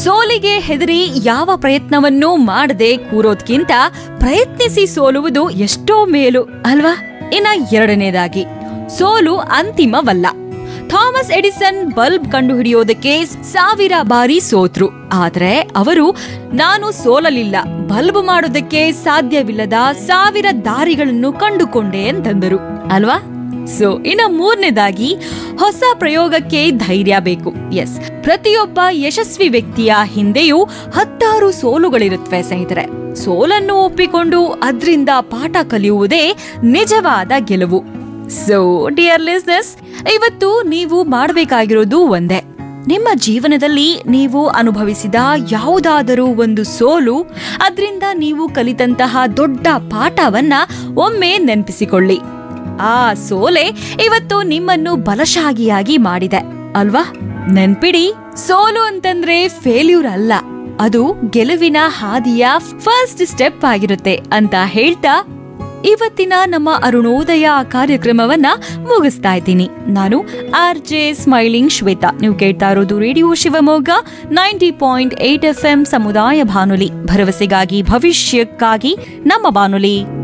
ಸೋಲಿಗೆ ಹೆದರಿ ಯಾವ ಪ್ರಯತ್ನವನ್ನೂ ಮಾಡದೆ ಕೂರೋದ್ಕಿಂತ ಪ್ರಯತ್ನಿಸಿ ಸೋಲುವುದು ಎಷ್ಟೋ ಮೇಲು ಅಲ್ವಾ ಇನ್ನ ಎರಡನೇದಾಗಿ ಸೋಲು ಅಂತಿಮವಲ್ಲ ಥಾಮಸ್ ಎಡಿಸನ್ ಬಲ್ಬ್ ಕಂಡುಹಿಡಿಯೋದಕ್ಕೆ ಸಾವಿರ ಬಾರಿ ಸೋತ್ರು ಆದ್ರೆ ಅವರು ನಾನು ಸೋಲಲಿಲ್ಲ ಬಲ್ಬ್ ಮಾಡೋದಕ್ಕೆ ಸಾಧ್ಯವಿಲ್ಲದ ಸಾವಿರ ದಾರಿಗಳನ್ನು ಕಂಡುಕೊಂಡೆ ಅಂತಂದರು ಅಲ್ವಾ ಸೊ ಇನ್ನು ಮೂರನೇದಾಗಿ ಹೊಸ ಪ್ರಯೋಗಕ್ಕೆ ಧೈರ್ಯ ಬೇಕು ಎಸ್ ಪ್ರತಿಯೊಬ್ಬ ಯಶಸ್ವಿ ವ್ಯಕ್ತಿಯ ಹಿಂದೆಯೂ ಹತ್ತಾರು ಸೋಲುಗಳಿರುತ್ತವೆ ಸ್ನೇಹಿತರೆ ಸೋಲನ್ನು ಒಪ್ಪಿಕೊಂಡು ಅದರಿಂದ ಪಾಠ ಕಲಿಯುವುದೇ ನಿಜವಾದ ಗೆಲುವು ಸೊ ಡಿಯರ್ ಲಿಸ್ನೆಸ್ ಇವತ್ತು ನೀವು ಮಾಡಬೇಕಾಗಿರೋದು ಒಂದೇ ನಿಮ್ಮ ಜೀವನದಲ್ಲಿ ನೀವು ಅನುಭವಿಸಿದ ಯಾವುದಾದರೂ ಒಂದು ಸೋಲು ಅದರಿಂದ ನೀವು ಕಲಿತಂತಹ ದೊಡ್ಡ ಪಾಠವನ್ನ ಒಮ್ಮೆ ನೆನಪಿಸಿಕೊಳ್ಳಿ ಆ ಸೋಲೆ ಇವತ್ತು ನಿಮ್ಮನ್ನು ಬಲಶಾಲಿಯಾಗಿ ಮಾಡಿದೆ ಅಲ್ವಾ ನೆನ್ಪಿಡಿ ಸೋಲು ಅಂತಂದ್ರೆ ಫೇಲ್ಯೂರ್ ಅಲ್ಲ ಅದು ಗೆಲುವಿನ ಹಾದಿಯ ಫಸ್ಟ್ ಸ್ಟೆಪ್ ಆಗಿರುತ್ತೆ ಅಂತ ಹೇಳ್ತಾ ಇವತ್ತಿನ ನಮ್ಮ ಅರುಣೋದಯ ಕಾರ್ಯಕ್ರಮವನ್ನ ಮುಗಿಸ್ತಾ ಇದ್ದೀನಿ ನಾನು ಆರ್ ಜೆ ಸ್ಮೈಲಿಂಗ್ ಶ್ವೇತಾ ನೀವು ಕೇಳ್ತಾ ಇರೋದು radio Shivamogga ninety point eight F M ಸಮುದಾಯ ಬಾನುಲಿ ಭರವಸೆಗಾಗಿ ಭವಿಷ್ಯಕ್ಕಾಗಿ ನಮ್ಮ ಬಾನುಲಿ